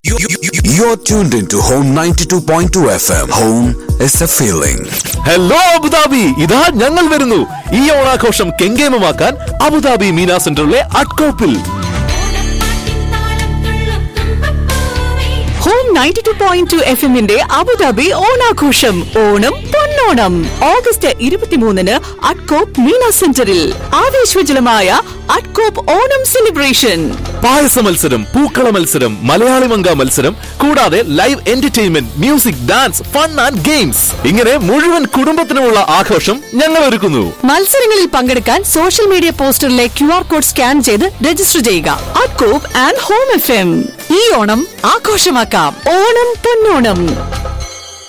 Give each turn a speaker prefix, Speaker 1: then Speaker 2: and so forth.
Speaker 1: You're tuned into Home 92.2 FM. Home is a feeling.
Speaker 2: Hello Abu Dhabi ഇതാ ഞങ്ങൾ വരുന്നു ഈ ഓണാഘോഷം കെങ്കേമമാക്കാൻ അബുദാബി മീന സെന്ററിലെ അട്കോപ്പിൽ
Speaker 3: home ninety two point two F എമ്മിന്റെ അബുദാബി ഓണാഘോഷം ഓണം പൊന്നോണം ഓഗസ്റ്റ് ഇരുപത്തിമൂന്നിന് അഡ്കോപ്പ് മീന സെന്ററിൽ ആവേശോജ്വലമായ അഡ്കോപ്പ് ഓണം സെലിബ്രേഷൻ
Speaker 2: പായസ മത്സരം പൂക്കള മത്സരം മലയാളി മങ്ക മത്സരം കൂടാതെ live entertainment music dance fun and games ഇങ്ങനെ മുഴുവൻ കുടുംബത്തിനുമുള്ള ആഘോഷം ഞങ്ങൾ ഒരുക്കുന്നു
Speaker 3: മത്സരങ്ങളിൽ പങ്കെടുക്കാൻ സോഷ്യൽ മീഡിയ പോസ്റ്ററിലെ ക്യു ആർ കോഡ് സ്കാൻ ചെയ്ത് രജിസ്റ്റർ ചെയ്യുക Adcop and home F M ഈ ഓണം ആഘോഷമാക്കാം ഓണം പൊന്നോണം